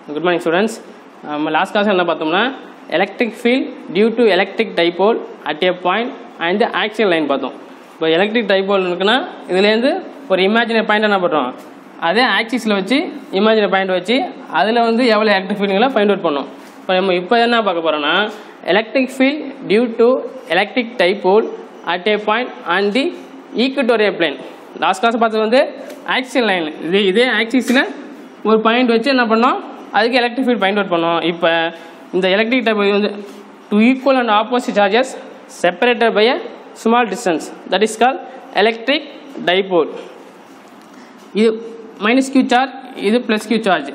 Good morning students நம்ம last class என்ன பார்த்தோம்னா electric field due to electric dipole at a point and axial line பார்த்தோம் இப்போ electric dipole இருக்குன்னா இதுலேருந்து ஒரு இமேஜினரி பாயிண்ட் என்ன பண்ணுறோம் அதே ஆக்சிஸில் வச்சு இமேஜினரி பாயிண்ட் வச்சு அதில் வந்து எவ்வளோ எலக்ட்ரிக் ஃபீல்டுங்களை ஃபைண்ட் அவுட் பண்ணோம் இப்போ நம்ம இப்போ என்ன பார்க்க போகிறோம்னா electric field due to electric dipole at a point and the equatorial plane last class பார்த்தது வந்து ஆக்சியல் லைன் இது இதே ஆக்சிஸில் ஒரு பாயிண்ட் வச்சு என்ன பண்ணோம் அதுக்கு எலக்ட்ரிக் ஃபீல்ட் பாயிண்ட் அவுட் பண்ணோம் இப்போ இந்த எலக்ட்ரிக் டைப் வந்து two equal and opposite charges separated by a small distance that is call electric dipole இது மைனஸ் கியூ சார்ஜ் இது ப்ளஸ் கியூ சார்ஜ்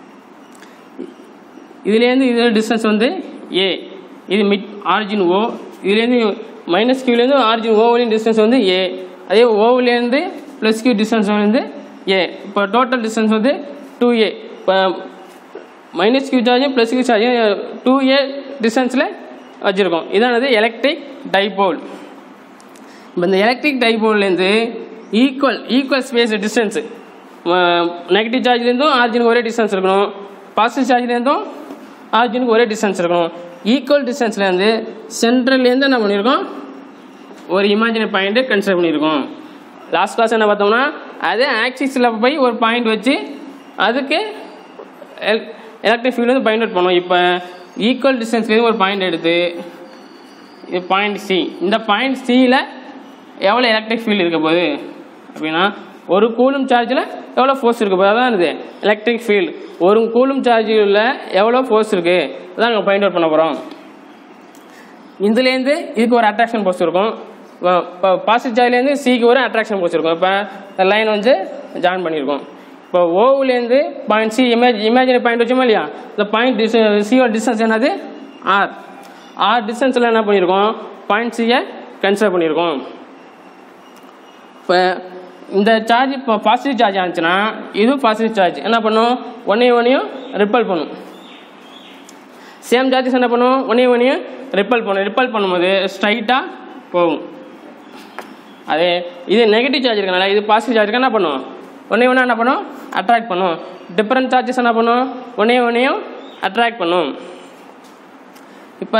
இதுலேருந்து இது டிஸ்டன்ஸ் வந்து ஏ இது மிட் ஆரிஜின் ஓ இதுலேருந்து மைனஸ் கியூலேருந்து ஆரிஜின் ஓவிலின் டிஸ்டன்ஸ் வந்து ஏ அதே ஓவிலேருந்து ப்ளஸ் கியூ டிஸ்டன்ஸ் வந்து ஏ இப்போ டோட்டல் டிஸ்டன்ஸ் வந்து டூ ஏ இப்போ மைனஸ் கியூ சார்ஜும் ப்ளஸ் கியூ சார்ஜும் டூ ஏ டிஸ்டன்ஸில் வச்சுருக்கோம் இதானது எலக்ட்ரிக் டைபோல் இப்போ இந்த எலக்ட்ரிக் டைபோல்லேருந்து equal equal space distance negative சார்ஜ்லேருந்தும் ஆர்ஜினுக்கு ஒரே டிஸ்டன்ஸ் இருக்கணும் பாசிட்டிவ் சார்ஜ்லேருந்தும் ஆர்ஜினுக்கு ஒரே டிஸ்டன்ஸ் இருக்கணும் ஈக்குவல் டிஸ்டன்ஸ்லேருந்து சென்ட்ரல்லேருந்து என்ன பண்ணியிருக்கோம் ஒரு இமேஜினரி பாயிண்ட்டு கன்சிடர் பண்ணியிருக்கோம் லாஸ்ட் கிளாஸ் என்ன பார்த்தோம்னா அதே ஆக்சிஸில் போய் ஒரு பாயிண்ட் வச்சு அதுக்கு எலக்ட்ரிக் ஃபீல்டு வந்து பாயிண்ட் அவுட் பண்ணுவோம் இப்போ ஈக்குவல் டிஸ்டன்ஸ்லேருந்து ஒரு பாயிண்ட் எடுத்து இது பாயிண்ட் சி இந்த பாயிண்ட் சியில் எவ்வளோ எலக்ட்ரிக் ஃபீல்டு இருக்க போகுது அப்படின்னா ஒரு கூலும் சார்ஜில் எவ்வளோ ஃபோர்ஸ் இருக்க போகுது அதான் இது எலக்ட்ரிக் ஃபீல்டு ஒரு கூலும் சார்ஜில் எவ்வளோ ஃபோர்ஸ் இருக்குது அதான் நாங்கள் பாயிண்ட் அவுட் பண்ண போகிறோம் இதுலேருந்து இதுக்கு ஒரு அட்ராக்ஷன் ஃபோர்ஸ் இருக்கும் இப்போ பாசிட்டிவ் சார்ஜ்லேருந்து சிக்கு ஒரு அட்ராக்ஷன் ஃபோர்ஸ் இருக்கும் இப்போ லைன் வந்து ஜாயின் பண்ணியிருக்கோம் இப்போ ஓவுலேருந்து point C image imaginary point வச்சோமா இல்லையா இந்த பாயிண்ட் டிஸ் சியோட டிஸ்டன்ஸ் என்னது ஆர் ஆர் டிஸ்டன்ஸில் என்ன பண்ணியிருக்கோம் பாயிண்ட் சியை கன்சிடர் பண்ணியிருக்கோம் இப்போ இந்த சார்ஜ் இப்போ பாசிட்டிவ் சார்ஜ் ஆச்சுன்னா இதுவும் பாசிட்டிவ் சார்ஜ் என்ன பண்ணும் ஒன்றையும் ஒன்றையும் ரிப்பல் பண்ணும் சேம் சார்ஜஸ் என்ன பண்ணும் ஒன்றையும் ஒன்றையும் ரிப்பல் பண்ணும் ரிப்பல் பண்ணும்போது ஸ்ட்ரைட்டாக போகும் அதே இது நெகட்டிவ் சார்ஜ் இருக்கனால இது பாசிட்டிவ் சார்ஜ் என்ன பண்ணும் ஒன்றே ஒன்றா என்ன பண்ணும் அட்ராக்ட் பண்ணும் டிஃப்ரெண்ட் சார்ஜஸ் என்ன பண்ணும் ஒன்றே ஒன்றையும் அட்ராக்ட் பண்ணும் இப்போ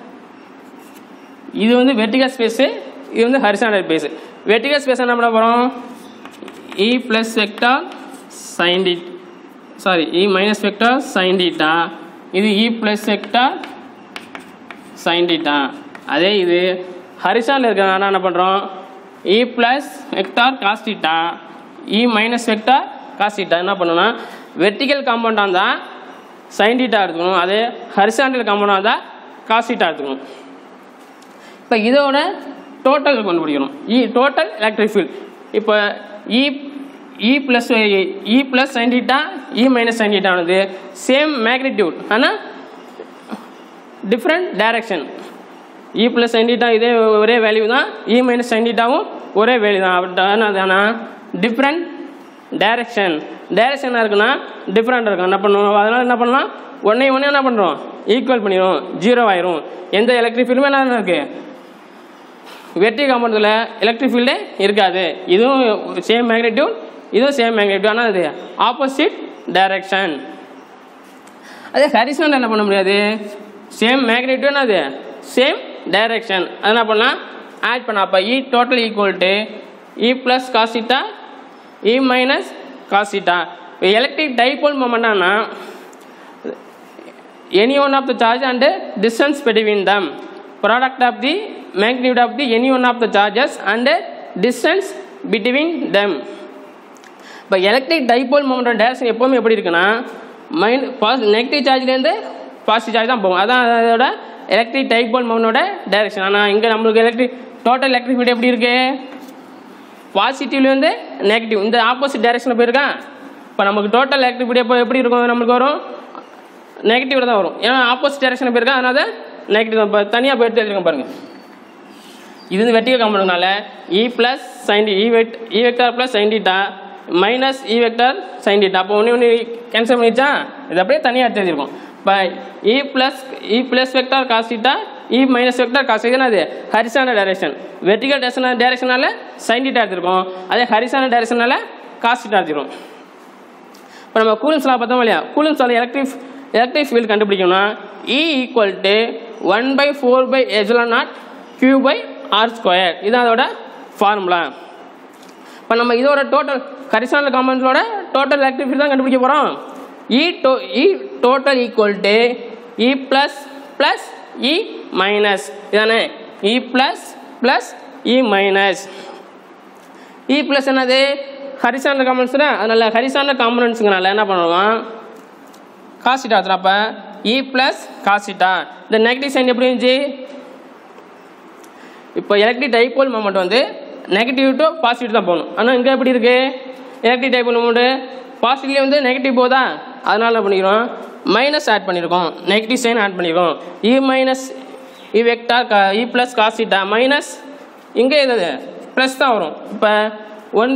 இது வந்து வெர்டிகல் ஸ்பேஸு இது வந்து ஹரிசாண்டல் ஸ்பேஸு வெர்டிகல் ஸ்பேஸ் என்ன பண்ண போகிறோம் E plus vector sine T sorry E minus vector sine theta இது E plus vector sine theta அதே இது ஹரிசாண்டில் இருக்கிறதுனால என்ன பண்ணுறோம் E plus vector cos theta E minus vector cos theta என்ன பண்ணணும்னா வெர்டிக்கல் காம்பவுண்டாக இருந்தால் சைன் டீட்டா எடுத்துக்கணும் அதே ஹரிசாண்டல் காம்பவுண்டாக இருந்தால் காஸ்டீட்டா எடுத்துக்கணும் இப்போ இதோட டோட்டல் கண்டுபிடிக்கணும் இ டோட்டல் எலக்ட்ரிக் ஃபீல்ட் இப்போ E E plus E plus sine theta E minus sine டீட்டானது சேம் மேக்னிடியூட் ஆனால் different direction E plus sine theta இதே ஒரே வேல்யூ தான் இ மைனஸ் சைன் டீட்டாவும் ஒரே வேல்யூ தான் அப்படி ஆனால் டிஃப்ரெண்ட் டைரக்ஷன் டைரக்ஷன் என்ன இருக்குன்னா டிஃப்ரெண்ட் இருக்கும் என்ன பண்ணுவோம் அதனால் என்ன பண்ணலாம் ஒன்றே ஒன்றே என்ன பண்ணுறோம் ஈக்குவல் பண்ணிடும் ஜீரோ ஆயிரும் எந்த எலக்ட்ரிக் ஃபீல்டுமே என்ன இருக்குது வெற்றி காம்பவுண்டில் எலக்ட்ரிக் ஃபீல்டே இருக்காது இதுவும் சேம் மேக்னிடியூட் இதுவும் சேம் மேக்னிடியூட் ஆனால் அது ஆப்போசிட் டைரக்ஷன் அதே ஹரிசன் என்ன பண்ண முடியாது சேம் மேக்னிடியூட் அது சேம் டைரக்ஷன் அது என்ன பண்ணலாம் ஆட் பண்ண அப்போ E total equal to E plus cos theta E minus cos theta இப்போ எலக்ட்ரிக் டைபோல் மொமெண்டானா any one of the charge and distance between them product of the magnitude of the any one of the charges and distance between them இப்போ electric dipole மொமெண்டோட direction எப்போவுமே எப்படி இருக்குன்னா மைண்ட் பாஸ் negative சார்ஜ்லேருந்து பாசிட்டிவ் சார்ஜ் தான் போகும் அதான் அதோட எலக்ட்ரிக் டைபோல் மொமெண்டோட டேரக்ஷன் ஆனால் இங்கே நம்மளுக்கு எலக்ட்ரிக் டோட்டல் எலக்ட்ரிக் ஃபீல்டு எப்படி இருக்கு பாசிட்டிவ்லேருந்து நெகட்டிவ் இந்த ஆப்போசிட் டைரக்ஷனில் போயிருக்கா இப்போ நமக்கு டோட்டல் எலக்ட்ரிக் ஃபீல்டு எப்போ எப்படி இருக்கும் நம்மளுக்கு வரும் நெகட்டிவில் தான் வரும் ஏன்னா ஆப்போசிட் டைரக்ஷனில் போயிருக்கா அதனால நெகட்டிவ் தான் இப்போ தனியாக போயிட்டு எழுதிருக்கேன் பாருங்கள் இது வந்து வெட்டிக காம்பவுண்ட்னால E plus sine E vector E vector plus sine theta minus E vector sine theta அப்போ ஒன்று ஒன்று கேன்சல் பண்ணிச்சா இது அப்படியே தனியாக எடுத்து எழுதிருக்கோம் இப்போ E plus E plus vector cos theta E minus vector cos இதுனா அது ஹரிசான டைரக்ஷன் வெர்டிகல் டேரக்ஷன் டைரக்ஷனால சைன் டீட்டா எடுத்திருக்கோம் அதே ஹரிசான டைரக்ஷனால காஸ் டீட்டா எடுத்திருக்கோம் இப்போ நம்ம கூலன்ஸ் லா பார்த்தோம் இல்லையா Coulomb's law electric electric field கண்டுபிடிக்கணும்னா E equal to one by four pi epsilon naught Q by R square இதுதான் அதோட ஃபார்முலா இப்போ நம்ம இதோட டோட்டல் கரிசனல் காம்பவுண்ட்ஸோட டோட்டல் எலக்ட்ரிக் ஃபீல்டு தான் கண்டுபிடிக்க போகிறோம் E to E total equal to E plus plus E minus இதானே E plus plus E minus E plus என்னது ஹரிசான காம்பனன்ஸ் தான் அதனால் ஹரிசான காம்பனன்ஸுங்கனால என்ன பண்ணுவோம் காசிட்டா அப்போ இ ப்ளஸ் காசிட்டா இந்த நெகட்டிவ் சைன் எப்படி இருந்துச்சு இப்போ எலக்ட்ரிக் டைபோல் மூமெண்ட் வந்து நெகட்டிவ் டு பாசிட்டிவ் தான் போகணும் ஆனால் இங்கே எப்படி இருக்கு எலக்ட்ரிக் டைபோல் மூமெண்ட்டு பாசிட்டிவ்லேயே வந்து நெகட்டிவ் போதா அதனால என்ன பண்ணிக்கிறோம் மைனஸ் ஆட் பண்ணியிருக்கோம் நெகட்டிவ் சைன் ஆட் பண்ணியிருக்கோம் இ மைனஸ் இ வெக்டார் கா இ ப்ளஸ் காசிட்டா மைனஸ் இங்கே எது ப்ளஸ் தான் வரும் இப்போ one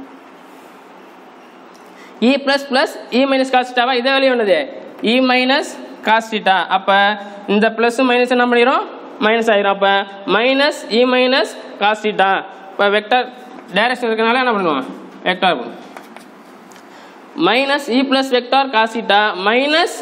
E plus plus E minus காஸ்டிட்டாவா இதே வேலையும் என்னது இ மைனஸ் காஸ்டிட்டா அப்போ இந்த ப்ளஸ் மைனஸ் என்ன பண்ணிடும் மைனஸ் ஆயிரும் அப்போ மைனஸ் இ மைனஸ் காஸ்டிட்டா இப்போ வெக்டர் டைரக்ஷன் இருக்கனால என்ன பண்ணுவோம் vector minus E plus vector cos theta minus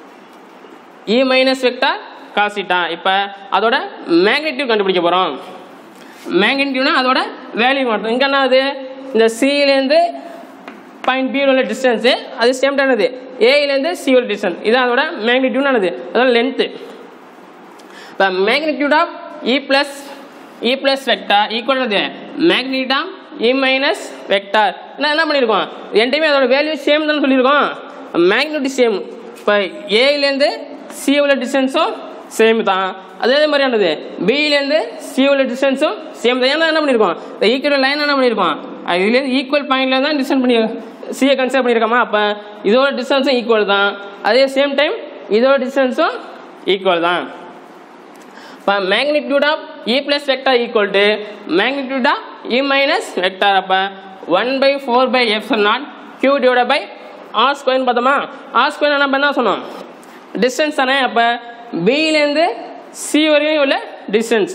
E minus vector cos theta இப்போ அதோட மேக்னெட்டிவ் கண்டுபிடிக்க போகிறோம் மேக்னெட்டிவ்னா அதோட வேல்யூ மட்டும் இங்கே என்ன ஆகுது இந்த சியிலேருந்து பாயிண்ட் பி உள்ள டிஸ்டன்ஸு அது சேம் டைம் என்னது ஏயிலேருந்து சி உள்ள டிஸ்டன்ஸ் இதான் அதோட மேக்னிடியூட் என்னது அதோட லென்த்து இப்போ magnitude of E plus E plus vector equal அது magnitude of E minus vector என்ன என்ன பண்ணியிருக்கோம் ரெண்டுமே அதோட வேல்யூ சேம் தான் சொல்லியிருக்கோம் மேக்னிடியூட் சேம் இப்போ ஏயிலேருந்து சி உள்ள டிஸ்டன்ஸும் சேம் தான் அதே மாதிரியானது பியிலேருந்து சி உள்ள டிஸ்டன்ஸும் சேம் தான் ஏன்னா என்ன பண்ணியிருக்கோம் இந்த ஈக்குவல் லைன் என்ன பண்ணியிருக்கோம் இதுலேருந்து ஈக்குவல் பாயிண்ட்ல தான் டிஸ்டன்ஸ் பண்ணி சியை கன்சிடர் பண்ணியிருக்கோமா அப்போ இதோட டிஸ்டன்ஸும் ஈக்குவல் தான் அதே சேம் டைம் இதோட டிஸ்டன்ஸும் ஈக்குவல் தான் இப்போ magnitude of E plus vector equal to magnitude of E minus vector அப்போ one by four pi F naught Q divide by R ஸ்கொயர்னு பார்த்தோமா ஆர் ஸ்கொயர் நம்ம என்ன சொன்னோம் டிஸ்டன்ஸ் தானே அப்போ பியிலேருந்து சி வரையும் உள்ள டிஸ்டன்ஸ்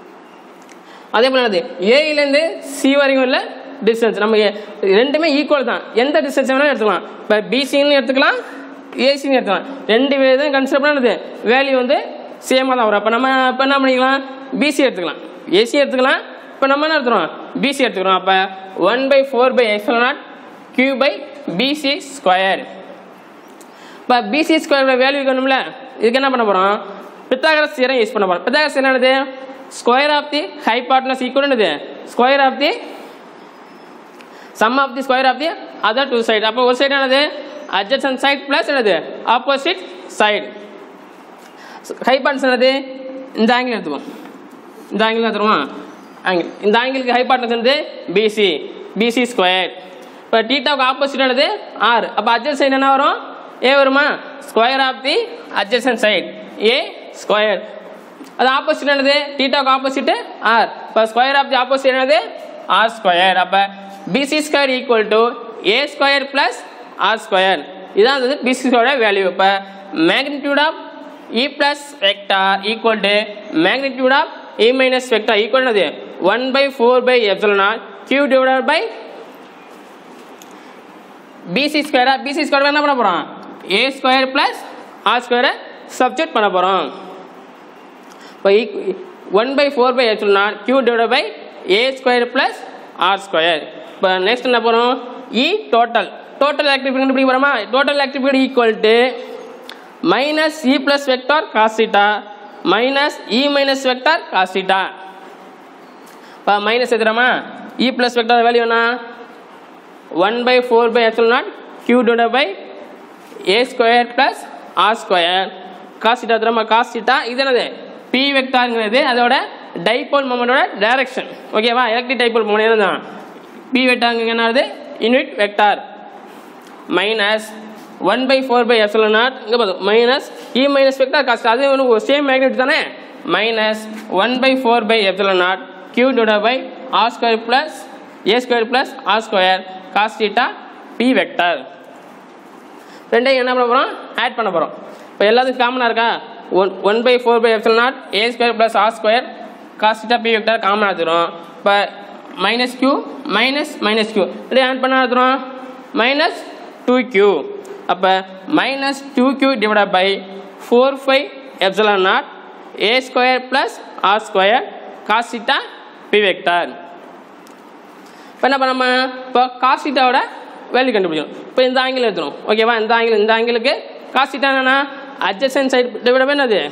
அதே போல் என்னது ஏயிலேருந்து சி வரைக்கும் உள்ள டிஸ்டன்ஸ் நம்ம ஏ- ரெண்டுமே ஈக்குவல் தான் எந்த டிஸ்டன்ஸ் வேணாலும் எடுத்துக்கலாம் இப்போ பிசின்னு எடுத்துக்கலாம் ஏசின்னு எடுத்துக்கலாம் ரெண்டு இதையும் கன்சிடர் பண்ணது வேல்யூ வந்து சேமாக தான் வரும் அப்போ நம்ம இப்போ என்ன பண்ணிக்கலாம் பிசி எடுத்துக்கலாம் ஏசி எடுத்துக்கலாம் இப்போ நம்ம என்ன எடுத்துக்கிறோம் பிசி எடுத்துக்கிறோம் அப்போ one by four pi X naught Q by PC square இப்போ பிசி ஸ்கொயர் வேல்யூ வேணும்ல இதுக்கு என்ன பண்ண போகிறோம் பித்தாகரஸ் தியரம் யூஸ் பண்ண போகிறோம் பித்தாகரஸ் என்னது square of the hypotenuse equal என்னது square of the sum of the square of the other two side அப்போ ஒரு சைடு என்னது அட்ஜசன் சைடு ப்ளஸ் என்னது ஆப்போசிட் சைடு ஹைபாட்னஸ் என்னது இந்த ஆங்கிள் எடுத்துக்குவோம் இந்த ஆங்கிள் எடுத்துருவோம் ஆங்கிள் இந்த ஆங்கிளுக்கு ஹைபாட்னஸ் வந்து பிசி பிசி ஸ்கொயர் இப்போ டீட்டாவுக்கு ஆப்போசிட் என்னது ஆர் அப்போ அட்ஜஸ்ட் சைடு என்ன வரும் ஏ வருமா square of the adjacent side A square அது ஆப்போசிட் என்னது டீட்டாவுக்கு ஆப்போசிட் ஆர் இப்போ ஸ்கொயர் ஆஃப் தி ஆப்போசிட் என்னது ஆர் ஸ்கொயர் அப்போ PC square equal to A square plus R square இதான் வந்து பிசி ஸ்கொயரோட வேல்யூ இப்போ magnitude of E plus vector equal to magnitude of E minus vector equal என்னது one by four pi epsilon R Q divided by PC ஸ்கொயரா PC square என்ன பண்ண போகிறோம் A square plus R ஸ்கொயரை subject பண்ண போகிறோம் இப்போ one by four pi X naught Q divide by a square plus R square இப்போ next என்ன போகிறோம் இ டோட்டல் டோட்டல் ஆக்டிவிட்டி கண்டுபிடிக்க போகிறோமா total activity equal to minus E plus vector cos theta minus E minus vector cos theta இப்போ minus எதுறமா E plus vector value என்ன one by four pi epsilon naught Q divide by a square plus R square cos theta திரும்ப cos theta இது என்னது p வெக்டாருங்கிறது அதோட dipole மொமெண்டோட direction ஓகேவா எலக்ட்ரிக் டைபோல் மொமெண்ட் தான் பி வெக்டாருங்க என்னது unit vector minus one by four pi epsilon naught இங்கே பார்த்தோம் minus E minus vector cos theta அது ஒன்று சேம் மேக்னெட் தானே minus one by four pi epsilon naught Q divide by R square plus a square plus R square cos theta p vector ரெண்டையும் என்ன பண்ண போகிறோம் add பண்ண போகிறோம் இப்போ எல்லாத்துக்கும் காமனாக இருக்கா one one by four pi epsilon naught a square plus R square cos theta p vector காமனாக எடுத்துரும் இப்போ minus q minus minus q ரெண்டையும் ஆட் பண்ண எடுத்துரும் மைனஸ் டூ கியூ அப்போ minus two q divide by four five epsilon naught a square plus R square cos theta p vector இப்போ என்ன பண்ண நம்ம இப்போ காசிட்டாவோட வேல்யூ கண்டுபிடிக்கணும் இப்போ இந்த ஆங்கிள் எடுத்துரும் ஓகேவா இந்த ஆங்கிள் இந்த ஆங்கிளுக்கு காசிட்டா என்னன்னா அட்ஜசன் சைடு டிவைட் பை என்னது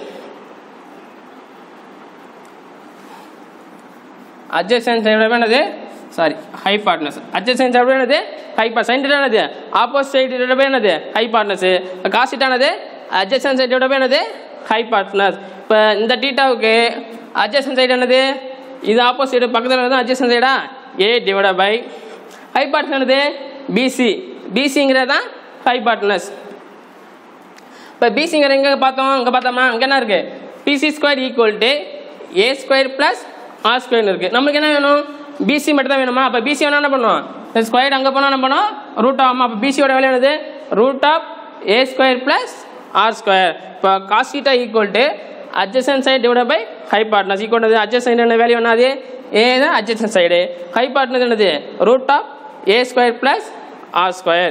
அட்ஜசன் சைடு என்னது sorry hypotenuse adjacent side என்னது ஹை பார்ட் சைன் என்னது ஆப்போசிட் சைடு என்னது ஹை பார்ட்னர்ஸ் காசிட்டானது அட்ஜசன் சைடு என்னது ஹை பார்ட்னர்ஸ் இப்போ இந்த டீட்டாவுக்கு அட்ஜசன் சைடு என்னது இது ஆப்போசிட் பக்கத்தில் தான் அட்ஜசன் சைடா a divide by hypotenuse என்னது பிசி பிசிங்கிறது தான் ஹை பார்ட்னர்ஸ் இப்போ பிசிங்கிற எங்கே பார்த்தோம் இங்கே பார்த்தோமா அங்கே என்ன இருக்குது PC square equal to A square plus r ஸ்கொயர்னு இருக்குது நம்மளுக்கு என்ன வேணும் பிசி மட்டும் தான் வேணுமா அப்போ பிசி வேணா என்ன பண்ணுவோம் இந்த ஸ்கொயர் அங்கே போனால் என்ன பண்ணோம் ரூட் ஆகும் அப்போ பிசியோட வேல்யூ என்னது root of a square plus R square இப்போ cos theta equal to adjacent side divide by hypotenuse equal to adjacent என்ன வேல்யூ என்னது ஏ தான் அட்ஜசன் சைடு ஹை பார்ட்னர்ஸ் என்னது root of a square plus R square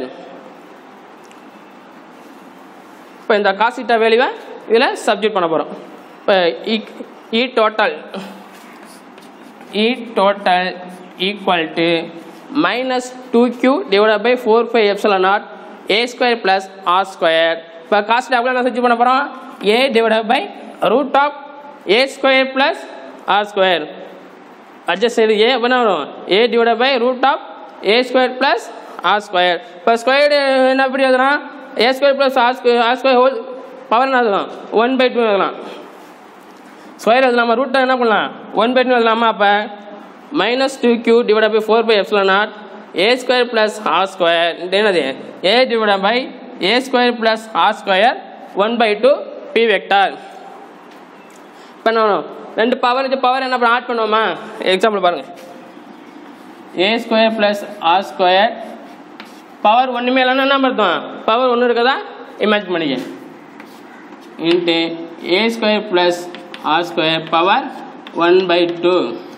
இப்போ இந்த cos theta வேல்யூவை இதில் subject பண்ண போகிறோம் இப்போ E total E total equal to minus two q divide by four five epsilon naught a square plus R square இப்போ cos theta என்ன சப்ஜெக்ட் பண்ண போகிறோம் a divide by root of a square plus R square adjust செய்து a என்ன வரும் a divide by root of a square plus R square இப்போ square என்ன எப்படி எழுதலாம் a square plus R square r square whole power என்ன எழுதலாம் one by two எழுதலாம் ஸ்கொயர் எழுதலாமா ரூட்டை என்ன பண்ணலாம் ஒன் பை டூ எழுதலாமா அப்போ minus two q divide by four pi epsilon naught a square plus R square என்னது a divide by a square plus R square one by two p vector இப்போ என்ன வரும்? ரெண்டு பவர் இது power என்ன பண்ண ஆட் பண்ணுவோமா எக்ஸாம்பிள் பாருங்கள் a square plus R square power ஒன்றுமே இல்லைன்னா என்ன அர்த்தம் பவர் ஒன்று இருக்கதா இமேஜின் பண்ணிக்க into a square plus R square power one by two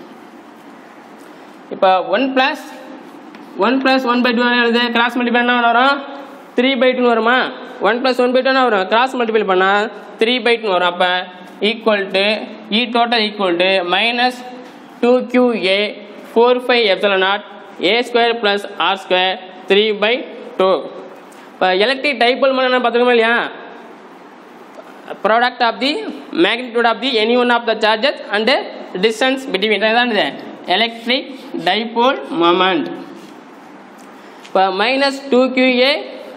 இப்போ one plus one plus one by two எழுது கிராஸ் மல்டிபிள் என்ன வரும் த்ரீ பை டூன்னு வருமா one plus one by two என்ன வரும் கிராஸ் மல்டிபிள் பண்ணால் த்ரீ பை டூன்னு வரும் அப்போ equal to E total equal to minus two Q A four five epsilon naught a square plus R square three by two இப்போ electric dipole மன என்ன பார்த்துக்கோமா இல்லையா product of the magnitude of the any one of the charges and distance between இதான் இது electric dipole moment இப்போ minus two q a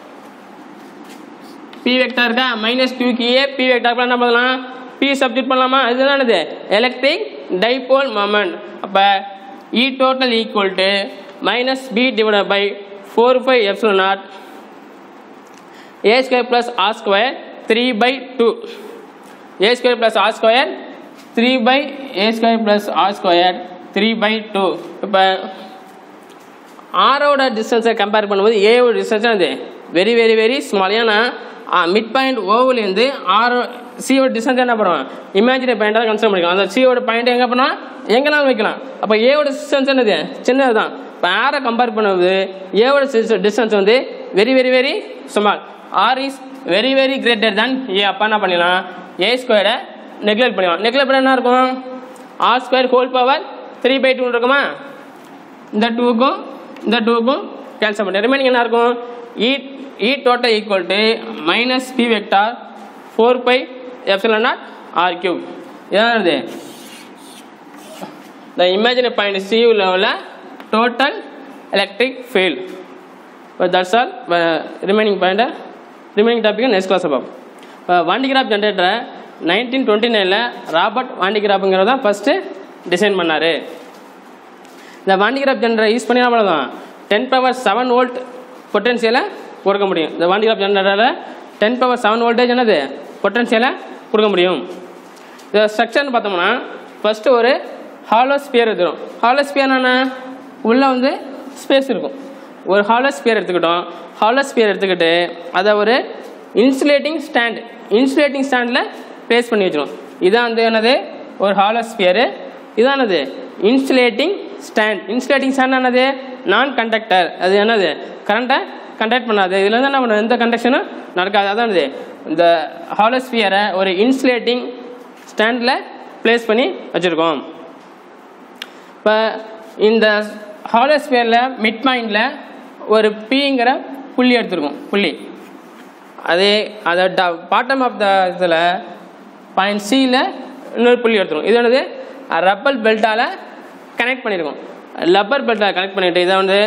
p vector இருக்கா minus two q a p vector என்ன பண்ணலாம் பி சப்ஜெக்ட் பண்ணலாமா இதுதான் இது எலக்ட்ரிக் டைபோல் மொமெண்ட் அப்போ E total equal to minus p divide by four five epsilon naught a square plus R square three by two a square plus R square three by a square plus R square three by two இப்போ ஆரோட டிஸ்டன்ஸை compare பண்ணும்போது ஏவோட distance அது very very very small ஏன்னா mid point ஓவிலேருந்து ஆரோ சியோட டிஸ்டன்ஸ் என்ன பண்ணுவோம் இமேஜினரி பாயிண்டாக கன்சிடர் பண்ணிக்கலாம் அந்த சியோட பாயிண்ட் எங்கே பண்ணால் எங்கேனாலும் வைக்கலாம் அப்போ ஏவோட டிஸ்டன்ஸ் என்னது சின்னது தான் இப்போ ஆரை கம்பேர் பண்ணும்போது ஏவோட டிஸ்டன்ஸ் வந்து very very very small r is very very greater than a அப்போ என்ன பண்ணிடலாம் ஏ ஸ்கொயரை நெக்லெக்ட் பண்ணிடலாம் நெக்லெக்ட் பண்ண என்ன இருக்கும் r square whole power three by two இருக்குமா இந்த டூக்கும் இந்த டூக்கும் கேன்சல் பண்ணி ரிமைனிங் என்ன இருக்கும் E E total equal to minus p vector four pi epsilon naught r cube இதான் இது த இமேஜினரி பாயிண்ட் சி லெவலில் டோட்டல் எலக்ட்ரிக் ஃபீல்ட் இப்போ தட்ஸ் ஆல் ரிமைனிங் பாயிண்ட்டை ரிமைனிங் டாப்பிக்கை நெக்ஸ்ட் கிளாஸ் பார்ப்போம் இப்போ வாண்டிகிராப் ஜென்ரேட்டரை நைன்டீன் டுவெண்ட்டி நைனில் ராபர்ட் வாண்டிகிராப்புங்கிறத தான் ஃபஸ்ட்டு டிசைன் பண்ணார் இந்த வாண்டிகிராப் ஜென்ரேட்டர் யூஸ் பண்ணி என்ன தான் டென் பவர் செவன் வோல்ட் பொட்டன்சியலை கொடுக்க முடியும் இந்த வாண்டிகிராப் ஜென்ரேட்டரில் டென் பவர் செவன் வோல்டேஜ் என்னது பொட்டன்சியலை கொடுக்க முடியும் இந்த ஸ்ட்ரக்சர்னு பார்த்தோம்னா ஃபஸ்ட்டு ஒரு ஹாலோ ஸ்பியர் எடுத்துடும் ஹாலோ ஸ்பியர் என்ன உள்ளே வந்து ஸ்பேஸ் இருக்கும் ஒரு ஹாலோ ஸ்பியர் எடுத்துக்கிட்டோம் ஹாலோ ஸ்பியர் எடுத்துக்கிட்டு அதை ஒரு இன்சுலேட்டிங் ஸ்டாண்ட் இன்சுலேட்டிங் ஸ்டாண்டில் ப்ளேஸ் பண்ணி வச்சிடும் இதான் வந்து என்னது ஒரு ஹாலோ ஸ்பியரு இதானது இன்சுலேட்டிங் ஸ்டாண்ட் இன்சுலேட்டிங் ஸ்டாண்ட் என்னது நான் கண்டக்டர் அது என்னது கரண்ட்டை கண்டக்ட் பண்ணாது இதில் வந்து நம்ம எந்த கண்டக்ஷனும் நடக்காது அதான் இது இந்த ஹாலோஸ்பியரை ஒரு இன்சுலேட்டிங் ஸ்டாண்டில் ப்ளேஸ் பண்ணி வச்சுருக்கோம் இப்போ இந்த ஹாலோஸ்பியரில் மிட் பாயிண்டில் ஒரு பிங்கிற புள்ளி எடுத்துருக்கோம் புள்ளி அதே அதை ட பாட்டம் ஆஃப் த இதில் பாயிண்ட் சியில் இன்னொரு புள்ளி எடுத்துரும் இது என்னது ரப்பர் பெல்ட்டால் கனெக்ட் பண்ணியிருக்கோம் ரப்பர் பெல்ட்டால் கனெக்ட் பண்ணிட்டு இதை வந்து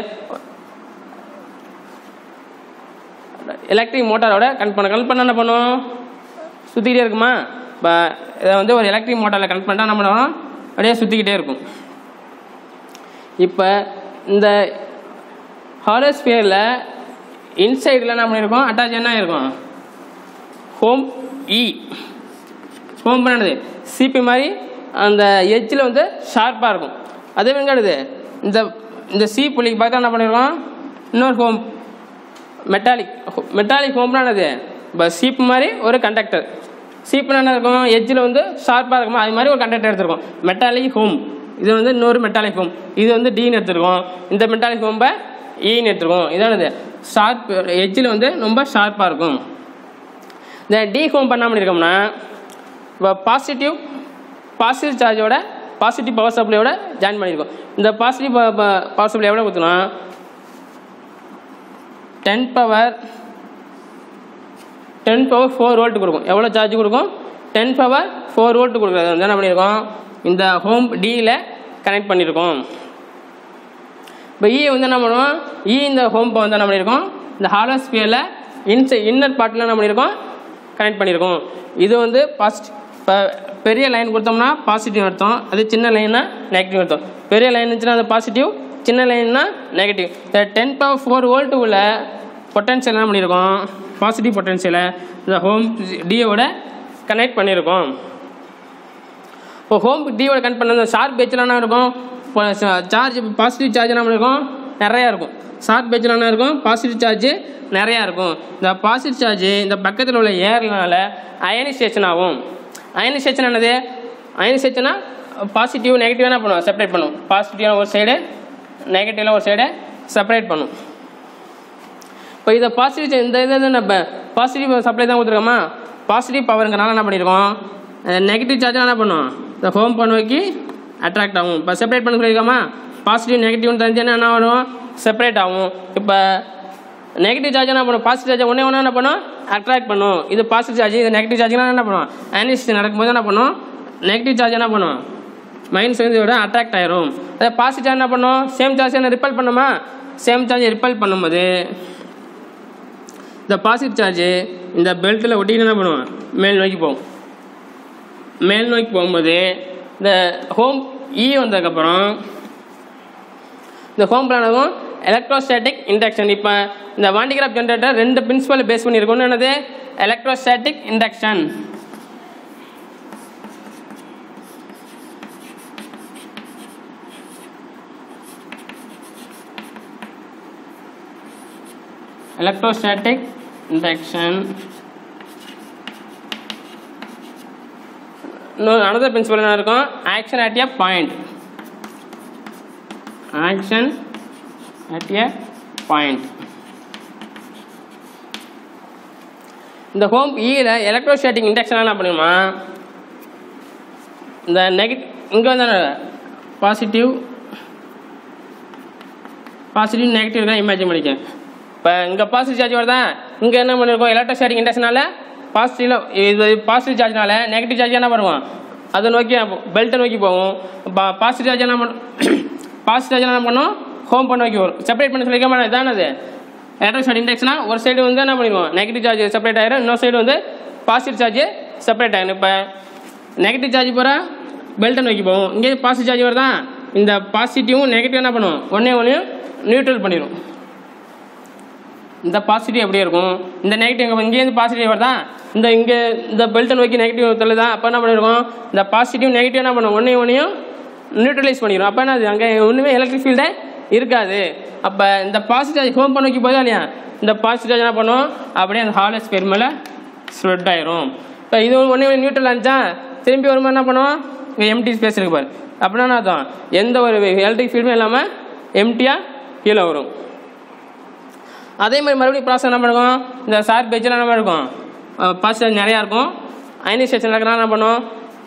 எலக்ட்ரிக் மோட்டாரோட கனெக்ட் பண்ண கனெக்ட் பண்ண என்ன பண்ணும் சுற்றிக்கிட்டே இருக்குமா இப்போ இதை வந்து ஒரு எலக்ட்ரிக் மோட்டாரில் கனெக்ட் பண்ணிட்டா என்ன பண்ணுவோம் அப்படியே சுற்றிக்கிட்டே இருக்கும் இப்போ இந்த ஹாலோஸ்பியரில் இன்சைடில் என்ன பண்ணியிருக்கோம் அட்டாச் என்ன இருக்கும் ஹோம் இ ஹோம் பண்ணது சிபி மாதிரி அந்த எட்ஜில் வந்து ஷார்ப்பாக இருக்கும் அதே வெங்காடுது இந்த இந்த சி புள்ளிக்கு பார்த்தா என்ன பண்ணியிருக்கோம் இன்னொரு ஹோம் மெட்டாலிக் மெட்டாலிக் ஹோம்னா என்னது இப்போ சீப்பு மாதிரி ஒரு கண்டக்டர் சீப்புனா என்ன இருக்கும் எட்ஜில் வந்து ஷார்ப்பாக இருக்குமா அது மாதிரி ஒரு கண்டக்டர் எடுத்திருக்கோம் மெட்டாலிக் ஹோம் இது வந்து இன்னொரு மெட்டாலிக் ஹோம் இது வந்து டீன்னு எடுத்துருக்கோம் இந்த மெட்டாலிக் ஹோம்பை ஈன்னு எடுத்துருக்கோம் இதானது ஷார்ப் எட்ஜில் வந்து ரொம்ப ஷார்ப்பாக இருக்கும் இந்த டி ஹோம் பண்ண பண்ணியிருக்கோம்னா இப்போ பாசிட்டிவ் பாசிட்டிவ் சார்ஜோட பாசிட்டிவ் பவர் சப்ளையோட ஜாயின் பண்ணியிருக்கோம் இந்த பாசிட்டிவ் பவர் சப்ளை எவ்வளோ கொடுத்தோம்னா ten power ten power four volt கொடுக்கும் எவ்வளோ சார்ஜ் கொடுக்கும் டென் பவர் ஃபோர் வோல்ட் கொடுக்குறது வந்து என்ன பண்ணியிருக்கோம் இந்த ஹோம் டியில் கனெக்ட் பண்ணியிருக்கோம் இப்போ இ வந்து என்ன பண்ணுவோம் இ இந்த ஹோம்பை வந்து என்ன பண்ணியிருக்கோம் இந்த ஹாலோஸ்பியரில் இன்சை இன்னர் பார்ட்டில் என்ன பண்ணியிருக்கோம் கனெக்ட் பண்ணியிருக்கோம் இது வந்து பாசிட்டிவ் இப்போ பெரிய லைன் கொடுத்தோம்னா பாசிட்டிவ் அர்த்தம் அது சின்ன லைன்னா நெகட்டிவ் அர்த்தம் பெரிய லைன் இருந்துச்சுன்னா அது பாசிட்டிவ் சின்ன லைன்னா நெகட்டிவ் இந்த டென் பவர் ஃபோர் வோல்ட்டு உள்ள பொட்டன்ஷியல் என்ன பண்ணியிருக்கோம் பாசிட்டிவ் பொட்டன்ஷியலை இந்த ஹோம் டியோட கனெக்ட் பண்ணியிருக்கோம் இப்போ ஹோம் டியோட கனெக்ட் பண்ண ஷார்ப் பேச்சில் என்ன இருக்கும் இப்போ சார்ஜ் பாசிட்டிவ் சார்ஜ் என்ன இருக்கும் நிறையா இருக்கும் ஷார்ப் பேச்சில் என்ன இருக்கும் பாசிட்டிவ் சார்ஜ் நிறையா இருக்கும் இந்த பாசிட்டிவ் சார்ஜ் இந்த பக்கத்தில் உள்ள ஏர்னால அயனைசேஷன் ஆகும் அயனைசேஷன் என்னது அயனைசேஷனா பாசிட்டிவ் நெகட்டிவ் என்ன பண்ணுவோம் செப்பரேட் பண்ணும் பாசிட்டிவான ஒரு சைடு நெகட்டிவ்ல ஒரு சைடை செப்பரேட் பண்ணும் இப்போ இதை பாசிட்டிவ் இந்த இது வந்து நம்ம பாசிட்டிவ் சப்ளை தான் கொடுத்துருக்கோமா பாசிட்டிவ் பவருங்கிறனால என்ன பண்ணியிருக்கோம் நெகட்டிவ் சார்ஜ் என்ன பண்ணும் இந்த ஹோம் பண்ணுவோக்கி அட்ராக்ட் ஆகும் இப்போ செப்பரேட் பண்ண சொல்லியிருக்கோமா பாசிட்டிவ் நெகட்டிவ்னு தெரிஞ்சுன்னா என்ன ஆகும் செப்பரேட் ஆகும் இப்போ நெகட்டிவ் சார்ஜ் என்ன பண்ணும் பாசிட்டிவ் சார்ஜ் ஒன்றே ஒன்று என்ன பண்ணும் அட்ராக்ட் பண்ணும் இது பாசிட்டிவ் சார்ஜ் இது நெகட்டிவ் சார்ஜ்னா என்ன பண்ணும் அனிஸ்ட் நடக்கும்போது என்ன பண்ணும் நெகட்டிவ் சார்ஜ் என்ன பண்ணும் மைனஸ் வந்து விட அட்ராக்ட் ஆயிரும் அதே பாசிட்டிவ் என்ன பண்ணும் சேம் சார்ஜ் என்ன ரிப்பல் பண்ணுமா சேம் சார்ஜ் ரிப்பல் பண்ணும்போது இந்த பாசிட்டிவ் சார்ஜ் இந்த பெல்ட்டில் ஒட்டிக்கிட்டு என்ன பண்ணுவோம் மேல் நோக்கி போகும் மேல் நோக்கி போகும்போது இந்த ஹோம் இ வந்ததுக்கப்புறம் இந்த ஹோம் பிளானகும் எலக்ட்ரோஸ்டாட்டிக் இண்டக்ஷன் இப்போ இந்த வாண்டிகிராஃப் ஜென்ரேட்டர் ரெண்டு பிரின்சிபல் பேஸ் பண்ணியிருக்கோம்னு என்னது எலக்ட்ரோஸ்டாட்டிக் இண்டக்ஷன் electrostatic induction இன்னொரு another principle என்ன இருக்கும் action at a point action at a point இந்த ஹோம் ஈல எலக்ட்ரோஸ்டாட்டிக் இண்டக்ஷன் என்ன பண்ணுமா இந்த நெகட்டிவ் இங்கே வந்து பாசிட்டிவ் பாசிட்டிவ் நெகட்டிவ் தான் இமேஜின் பண்ணிக்க இப்போ இங்கே பாசிட்டிவ் சார்ஜ் வருதா இங்கே என்ன பண்ணியிருக்கோம் எலக்ட்ரோஸ்டாட்டிக் இண்டக்ஷனால பாசிட்டிவ்ல இது பாசிட்டிவ் சார்ஜ்னால நெகட்டிவ் சார்ஜ் என்ன பண்ணுவோம் அதை நோக்கி பெல்ட்டை நோக்கி போகும் இப்போ பாசிட்டிவ் சார்ஜ் என்ன பண்ணும் பாசிட்டிவ் சார்ஜ் என்ன பண்ணும் ஹோம் பண்ண நோக்கி வரும் செப்பரேட் பண்ணி சொல்லிக்க மாட்டேன் இதானது எலக்ட்ரோஸ்டாட்டிக் இண்டக்ஷனா ஒரு சைடு வந்து என்ன பண்ணிடுவோம் நெகட்டிவ் சார்ஜ் செப்பரேட் ஆயிரும் இன்னொரு சைடு வந்து பாசிட்டிவ் சார்ஜ் செப்பரேட் ஆயிரும் இப்போ நெகட்டிவ் சார்ஜ் போகிற பெல்ட்டை நோக்கி போகும் இங்கே பாசிட்டிவ் சார்ஜ் வருதா இந்த பாசிட்டிவும் நெகட்டிவ் என்ன பண்ணும் ஒன்றே ஒன்றையும் நியூட்ரல் பண்ணிடும் இந்த பாசிட்டிவ் எப்படி இருக்கும் இந்த நெகட்டிவ் இங்கே இங்கேருந்து பாசிட்டிவ் வருதா இந்த இங்கே இந்த பெல்ட்டை நோக்கி நெகட்டிவ் தள்ளுதா அப்போ என்ன பண்ணிருக்கோம் இந்த பாசிட்டிவ் நெகட்டிவ் என்ன பண்ணும் ஒன்றையும் ஒன்றையும் நியூட்ரலைஸ் பண்ணிடும் அப்போ என்ன அங்கே ஒன்றுமே எலக்ட்ரிக் ஃபீல்டே இருக்காது அப்போ இந்த பாசிட்டிவ் ஹோம் பண்ண வைக்க போதா இல்லையா இந்த பாசிட்டிவ் என்ன பண்ணும் அப்படியே அந்த ஹாலஸ் பேர் மேலே ஸ்ப்ரெட் ஆயிரும் இப்போ இது ஒன்றே நியூட்ரல் இருந்துச்சா திரும்பி வரும்போது என்ன பண்ணுவோம் இங்கே எம்டி ஸ்பேஸ் இருக்கு பாரு அப்படின்னா என்ன அர்த்தம் எந்த ஒரு எலக்ட்ரிக் ஃபீல்டுமே இல்லாமல் எம்டியாக கீழே வரும் அதே மாதிரி மறுபடியும் ப்ராசஸ் என்ன பண்ணுவோம் இந்த சார் பேஜில் என்ன இருக்கும் பாசிட்டிவ் நிறையா இருக்கும் அயனைசேஷன் நடக்கிறனால என்ன பண்ணும்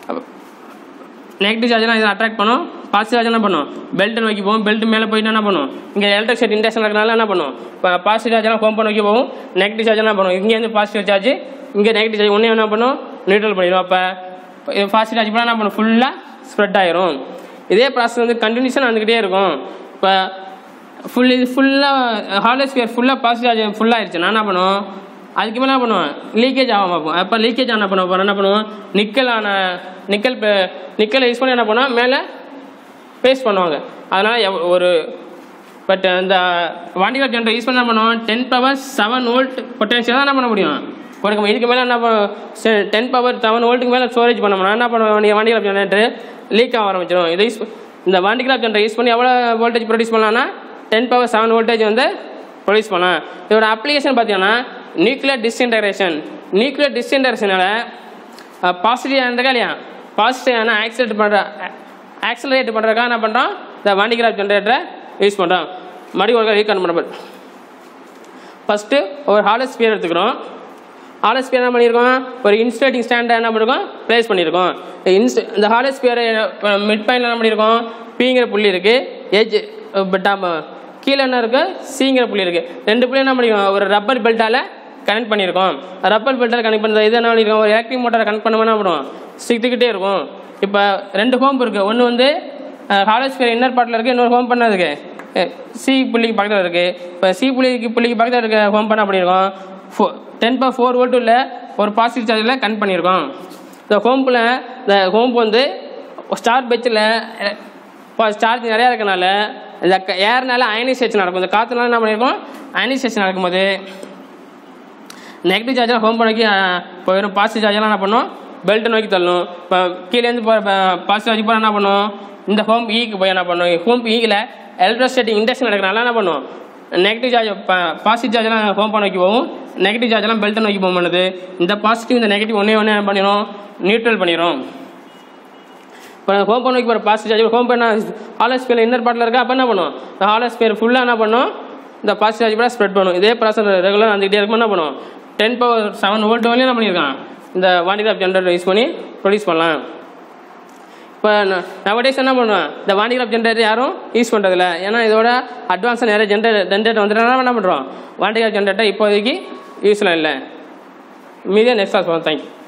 நெகட்டிவ் சார்ஜ்லாம் இதை அட்ராக்ட் பண்ணும் பாசிட்டிவ் சார்ஜ் என்ன பண்ணும் பெல்ட் நோக்கி போகும் பெல்ட் மேலே போயிட்டு என்ன பண்ணும் இங்கே எலக்ட்ரிக் செட் இண்டக்ஷன் இருக்கிறனால என்ன பண்ணும் இப்போ பாசிட்டிவ் சார்ஜ்லாம் ஹோம் நோக்கி போகும் நெகட்டிவ் சார்ஜ் என்ன பண்ணும் இங்கேருந்து பாசிட்டிவ் சார்ஜ் இங்கே நெகட்டிவ் சார்ஜ் ஒன்றே என்ன பண்ணும் நியூட்ரல் பண்ணிடும் அப்போ பாசிட்டிவ் சார்ஜ் என்ன பண்ணும் ஃபுல்லாக ஸ்ப்ரெட் ஆயிரும் இதே ப்ராசஸ் வந்து கண்டினியூஷன் வந்துக்கிட்டே இருக்கும் இப்போ ஃபுல் இது ஃபுல்லாக ஹாலோ ஸ்பியர் ஃபுல்லாக பாசிட்டிவ் சார்ஜ் ஃபுல்லாக ஆயிடுச்சு நான் என்ன பண்ணுவோம் அதுக்கு மேலே என்ன பண்ணுவோம் லீக்கேஜ் ஆகாம பார்ப்போம் அப்போ லீக்கேஜ் என்ன பண்ணுவோம் அப்புறம் என்ன பண்ணுவோம் நிக்கல் ஆன நிக்கல் நிக்கலை யூஸ் பண்ணி என்ன பண்ணுவோம் மேலே பேஸ்ட் பண்ணுவாங்க அதனால் எவ் ஒரு பட் அந்த வாண்டிகர் ஜென்ரேட் யூஸ் பண்ண என்ன பண்ணுவோம் ten power seven volt potential தான் என்ன பண்ண முடியும் கொடுக்க முடியும் இதுக்கு மேலே என்ன பண்ணுவோம் டென் பவர் செவன் வோல்ட்டுக்கு மேலே ஸ்டோரேஜ் பண்ணோம்னா என்ன பண்ணுவோம் நீங்கள் வாண்டிகர் ஜென்ரேட்டர் லீக் ஆக ஆரம்பிச்சிடும் இதை யூஸ் இந்த வாண்டிகிராஃப் ஜென்ரேட் யூஸ் பண்ணி எவ்வளோ வோல்டேஜ் ப்ரொடியூஸ் பண்ணலாம்னா டென் பவர் செவன் வோல்டேஜ் வந்து ப்ரொடியூஸ் பண்ணலாம் இதோட அப்ளிகேஷன் பார்த்தீங்கன்னா நியூக்ளியர் டிஸ்இன்டகிரேஷன் நியூக்ளியர் டிஸ்இன்டகிரேஷனால பாசிட்டிவ் இருக்கா இல்லையா பாசிட்டிவ் ஆக்சிலேட் பண்ணுற ஆக்சிலரேட் பண்ணுறதுக்காக என்ன பண்ணுறோம் இந்த வாண்டிகிராஃப் ஜென்ரேட்டரை யூஸ் பண்ணுறோம் மறுபடியும் ஒரு ரீகான் பண்ண ஃபஸ்ட்டு ஒரு ஹாலஸ் ஸ்பியர் எடுத்துக்கிறோம் ஹாலஸ் ஸ்பியர் என்ன பண்ணியிருக்கோம் ஒரு இன்ஸ்டேட்டிங் ஸ்டாண்டை என்ன பண்ணியிருக்கோம் ப்ளேஸ் பண்ணியிருக்கோம் இன்ஸ்ட் இந்த ஹாலஸ் ஸ்பியர் மிட் பாயிண்டில் என்ன பண்ணியிருக்கோம் பிங்கிற புள்ளி இருக்குது ஏஜ் பட் கீழே என்ன இருக்குது சிங்கிற புள்ளி இருக்குது ரெண்டு புள்ளி என்ன பண்ணியிருக்கோம் ஒரு ரப்பர் பெல்ட்டால் கனெக்ட் பண்ணியிருக்கோம் ரப்பர் பெல்ட்டால் கனெக்ட் பண்ணுறது இது என்ன பண்ணியிருக்கோம் ஒரு எலக்ட்ரிக் மோட்டரை கனெக்ட் பண்ணோம்னா என்ன பண்ணுவோம் சிக்கிக்கிட்டே இருக்கும் இப்போ ரெண்டு ஹோம் இருக்குது ஒன்று வந்து ஹாலஸ் ஸ்பியர் இன்னர் பார்ட்டில் இருக்குது இன்னொரு ஹோம் பண்ணதுக்கு சி புள்ளிக்கு பக்கத்தில் இருக்குது இப்போ சி புள்ளிக்கு புள்ளிக்கு பக்கத்தில் இருக்க ஹோம் பண்ண பண்ணியிருக்கோம் ஃபோ டென் பர் ஃபோர் வோல்ட் உள்ள ஒரு பாசிட்டிவ் சார்ஜில் கனெக்ட் பண்ணியிருக்கோம் இந்த ஹோம்பில் இந்த ஹோம்ப் வந்து ஸ்டார் பெச்சில் சார்ஜ் நிறையா இருக்கனால இந்த ஏர்னால அயனைசேஷன் நடக்கும் இந்த காற்றுனால என்ன பண்ணியிருக்கோம் அயனைசேஷன் நடக்கும்போது நெகட்டிவ் சார்ஜெலாம் ஹோம் நோக்கி இப்போ வெறும் பாசிட்டிவ் சார்ஜெலாம் என்ன பண்ணும் பெல்ட்டை நோக்கி தள்ளணும் இப்போ கீழேருந்து போகிற பாசிட்டிவ் சார்ஜ் போகிற என்ன பண்ணும் இந்த ஹோம் ஈக்கு போய் என்ன பண்ணும் ஹோம் ஈக்கில் எலக்ட்ரோஸ்டேட்டிக் இண்டக்ஷன் நடக்கிறனால என்ன பண்ணும் நெகட்டிவ் சார்ஜ் பாசிட்டிவ் சார்ஜெலாம் ஹோம் நோக்கி போகும் நெகட்டிவ் சார்ஜெலாம் பெல்ட்டை நோக்கி போக பண்ணுது இந்த பாசிட்டிவ் இந்த நெகட்டிவ் ஒன்றே ஒன்று என்ன பண்ணிடும் நியூட்ரல் பண்ணிடும் இப்போ ஹோம் பண்ண வைக்க போகிற பாசிட்டிவ் சார்ஜ் ஹோம் பண்ண ஹாலஸ் ஸ்பேர் இன்னர் பார்ட்டில் இருக்கா அப்போ என்ன பண்ணும் இந்த ஹாலஸ் ஸ்பேர் ஃபுல்லாக என்ன பண்ணும் இந்த பாசிட்டிவ் சார்ஜ் கூட ஸ்ப்ரெட் பண்ணும் இதே ப்ராசஸ் ரெகுலராக வந்துகிட்டே இருக்கும் என்ன பண்ணும் டென் பவர் செவன் வோல்ட் வரையும் என்ன பண்ணியிருக்கான் இந்த வாண்டிகிராஃப் ஜென்ரேட்டர் யூஸ் பண்ணி ப்ரொடியூஸ் பண்ணலாம் இப்போ நவடேஸ் என்ன பண்ணுவேன் இந்த வாண்டிகிராஃப் ஜென்ரேட்டர் யாரும் யூஸ் பண்ணுறதில்ல ஏன்னா இதோட அட்வான்ஸாக நிறைய ஜென்ரேட்டர் ஜென்ரேட்டர் வந்துட்டனால என்ன பண்ணுறோம் வாண்டிகிராஃப் ஜென்ரேட்டர் இப்போதைக்கு யூஸ்லாம் இல்லை மீதியாக நெக்ஸ்ட் கிளாஸ் தேங்க்யூ